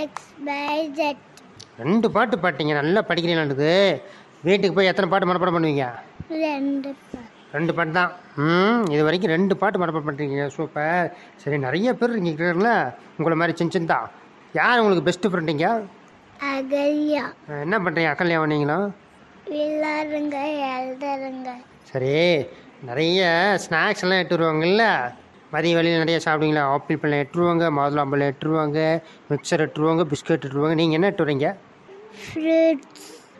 X by jet ரெண்டு பாட்டு பாட்டீங்க நல்லா படிக்கிறீங்களாண்டுது வீட்டுக்கு போய் எத்தனை பாட்டு மனப்பாடம் பண்ணுவீங்க ரெண்டு பா- ரெண்டு பாட்டு தான் ம் இது வரைக்கும் ரெண்டு பாட்டு மனப்பாடம் பண்ணுறீங்க சூப்பர் சரி நிறைய பேர் இங்கே இருக்கிறாங்களா உங்களை மாதிரி சின்ன சின்னதா யார் உங்களுக்கு பெஸ்ட்டு ஃப்ரெண்டுங்க அகல்யா என்ன பண்ணுறீங்க அக்கல்யா நீங்களும் விளாடுங்க எழுதுறங்க சரி நிறைய ஸ்நாக்ஸ் எல்லாம் எட்டு வருவாங்கல்ல மதிய வேலையில் நிறைய சாப்பிடுவீங்களா ஆப்பிள் பழம் எட்டுருவாங்க மாதுளம்பழம் எட்டுருவாங்க மிக்சர் எட்டுருவாங்க பிஸ்கட் எட்டுருவாங்க நீங்கள் என்ன எட்டு வரீங்க ஃப்ரூட்ஸ்